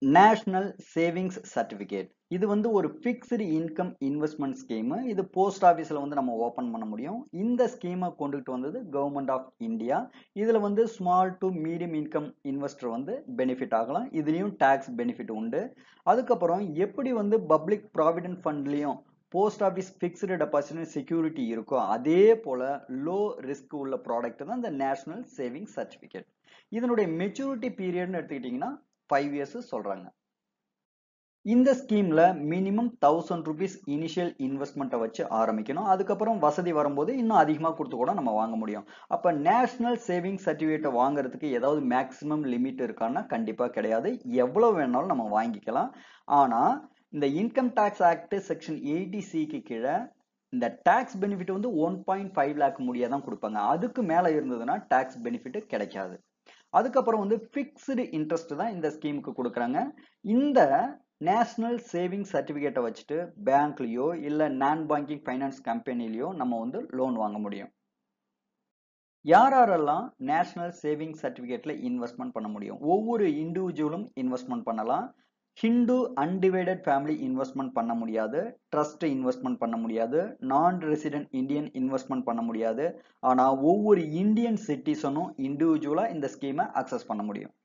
national savings certificate இது வந்து ஒரு ஃபிக்ஸ்டு இன்கம் இன்வெஸ்ட்மெண்ட் ஸ்கீம் இது போஸ்ட் ஆஃபீஸில் வந்து நம்ம ஓப்பன் பண்ண முடியும் இந்த ஸ்கீமை கொண்டுகிட்டு வந்தது கவர்மெண்ட் ஆஃப் இந்தியா இதில் வந்து small to medium income investor வந்து பெனிஃபிட் ஆகலாம் இதுலேயும் டேக்ஸ் பெனிஃபிட் உண்டு அதுக்கப்புறம் எப்படி வந்து பப்ளிக் ப்ராவிடென்ட் ஃபண்ட்லேயும் post office fixed deposit security இருக்கோ அதே போல் லோ ரிஸ்க் உள்ள ப்ராடக்ட் தான் இந்த நேஷனல் சேவிங்ஸ் சர்டிஃபிகேட் இதனுடைய மெச்சூரிட்டி பீரியட்னு எடுத்துக்கிட்டிங்கன்னா ஃபைவ் இயர்ஸ் சொல்கிறாங்க இந்த ஸ்கீம்ல மினிமம் தௌசண்ட் ருபீஸ் இனிஷியல் இன்வெஸ்ட்மெண்ட்டை வச்சு ஆரம்பிக்கணும் அதுக்கப்புறம் வசதி வரும்போது இன்னும் அதிகமாக கொடுத்து கூட நம்ம வாங்க முடியும் அப்போ நேஷனல் சேவிங் சர்டிஃபிகேட்டை வாங்குறதுக்கு ஏதாவது மேக்ஸிமம் லிமிட் இருக்கான்னா கண்டிப்பாக கிடையாது எவ்வளோ வேணாலும் நம்ம வாங்கிக்கலாம் ஆனால் இந்த income tax act section eighty சிக்கு கீழே இந்த டேக்ஸ் பெனிஃபிட் வந்து ஒன் பாயிண்ட் ஃபைவ் லேக் முடியாக தான் கொடுப்பாங்க அதுக்கு மேலே இருந்ததுன்னா டேக்ஸ் பெனிஃபிட் கிடைக்காது அதுக்கப்புறம் வந்து ஃபிக்ஸ்டு இன்ட்ரெஸ்ட் தான் இந்த ஸ்கீமுக்கு கொடுக்குறாங்க இந்த நேஷனல் சேவிங் சர்டிஃபிகேட்டை வச்சுட்டு பேங்க்லேயோ இல்லை நான் பேங்கிங் ஃபைனான்ஸ் கம்பெனிலையோ நம்ம வந்து லோன் வாங்க முடியும் யார் யாரெல்லாம் நேஷனல் சேவிங் சர்டிஃபிகேட்ல இன்வெஸ்ட்மெண்ட் பண்ண முடியும் ஒவ்வொரு இண்டிவிஜுவலும் இன்வெஸ்ட்மெண்ட் பண்ணலாம் ஹிந்து அன்டிவைடட் ஃபேமிலி இன்வெஸ்ட்மெண்ட் பண்ண முடியாது ட்ரஸ்ட் இன்வெஸ்ட்மெண்ட் பண்ண முடியாது நான் ரெசிடென்ட் இந்தியன் இன்வெஸ்ட்மெண்ட் பண்ண முடியாது ஆனால் ஒவ்வொரு இந்தியன் சிட்டிசனும் இண்டிவிஜுவலாக இந்த ஸ்கீமை அக்சஸ் பண்ண முடியும்